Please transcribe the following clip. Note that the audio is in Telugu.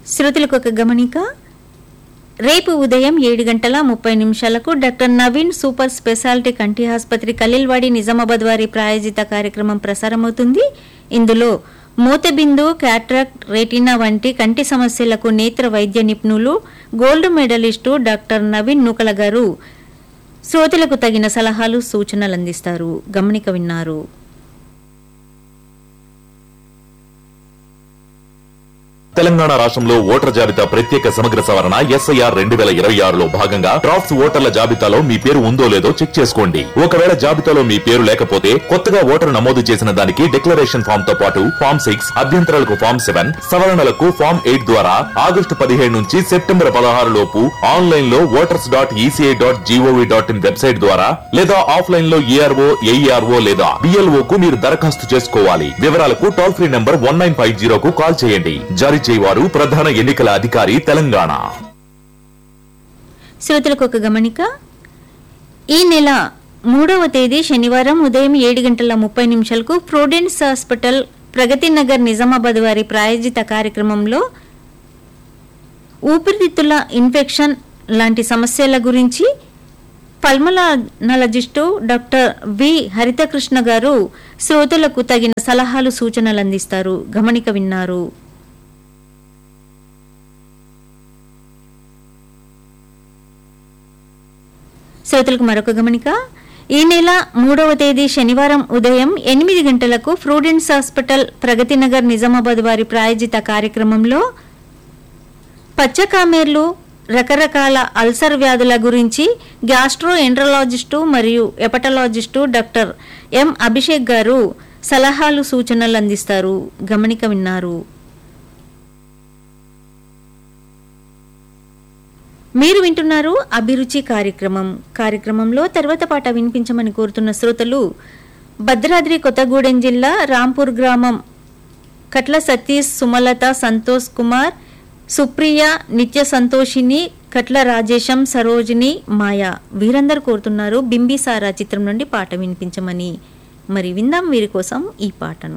శ్రోతలకు ఒక గమనిక రేపు ఉదయం ఏడు గంటల ముప్పై నిమిషాలకు డాక్టర్ నవీన్ సూపర్ స్పెషాలిటీ కంటి ఆసుపత్రి కలీల్వాడి నిజామాబాద్ వారి ప్రాయోజిత కార్యక్రమం ప్రసారమవుతుంది ఇందులో మూతబిందు క్యాట్రాక్ట్ రెటీనా వంటి కంటి సమస్యలకు నేత్ర వైద్య నిపుణులు gold medalist doctor Naveen Nookala గారు శ్రోతలకు తగిన సలహాలు సూచనలు అందిస్తారు గమనిక విన్నారు తెలంగాణ రాష్ట్రంలో ఓటర్ జాబితా ప్రత్యేక సమగ్ర సవరణ ఎస్ఐఆర్ రెండు వేల ఇరవై ఆరులో భాగంగా డ్రాఫ్ట్స్ ఓటర్ల జాబితాలో మీ పేరు ఉందో లేదో చెక్ చేసుకోండి ఒకవేళ జాబితాలో మీ పేరు లేకపోతే కొత్తగా ఓటరు నమోదు చేసిన దానికి డిక్లరేషన్ ఫామ్ తో పాటు ఫామ్ సిక్స్ అభ్యంతరాలకు ఫామ్ సెవెన్ సవరణలకు ఫామ్ ఎయిట్ ద్వారా ఆగస్టు పదిహేడు నుంచి సెప్టెంబర్ పదహారు లోపు ఆన్లైన్ లో voters dot ECI dot G O V dot in website ద్వారా లేదా ఆఫ్లైన్ లో ఏఆర్ఓ ఏఈఆర్ఓ లేదా బిఎల్ఓ కు మీరు దరఖాస్తు చేసుకోవాలి వివరాలకు toll free number one nine five జీరోకు కాల్ చేయండి జారీ చేయవారు ప్రధాన ఎన్నికల అధికారి తెలంగాణ శ్రోతలకు ఒక గమనిక ఈ నెల మూడవ తేదీ శనివారం ఉదయం ఏడు గంటల ముప్పై నిమిషాలకు ప్రోడెన్స్ హాస్పిటల్ ప్రగతి నగర్ నిజామాబాద్ వారి ప్రాయోజిత కార్యక్రమంలో ఊపిరితిత్తుల ఇన్ఫెక్షన్ లాంటి సమస్యల గురించి పల్మనాలజిస్టు డాక్టర్ వి హరితకృష్ణ గారు శ్రోతలకు తగిన సలహాలు సూచనలు అందిస్తారు గమనిక విన్నారు శ్రోతలకు మరొక గమనిక ఈ నెల మూడవ తేదీ శనివారం ఉదయం ఎనిమిది గంటలకు ఫ్రూడెన్స్ హాస్పిటల్ ప్రగతి నగర్ నిజామాబాద్ వారి ప్రాయోజిత కార్యక్రమంలో పచ్చకామేర్లు రకరకాల అల్సర్ వ్యాధుల గురించి గ్యాస్ట్రో ఎండ్రలాజిస్టు మరియు ఎపటలాజిస్టు డాక్టర్ ఎం అభిషేక్ గారు సలహాలు సూచనలు అందిస్తారు గమనిక విన్నారు మీరు వింటున్నారు అభిరుచి కార్యక్రమం కార్యక్రమంలో తర్వాత పాట వినిపించమని కోరుతున్న శ్రోతలు భద్రాద్రి కొత్తగూడెం జిల్లా రాంపూర్ గ్రామం కట్ల సతీష్ సుమలత సంతోష్ కుమార్ సుప్రియ నిత్య సంతోషిని కట్ల రాజేశం సరోజిని మాయా వీరందరూ కోరుతున్నారు బింబిసారా చిత్రం నుండి పాట వినిపించమని మరి విందాం వీరి కోసం ఈ పాటను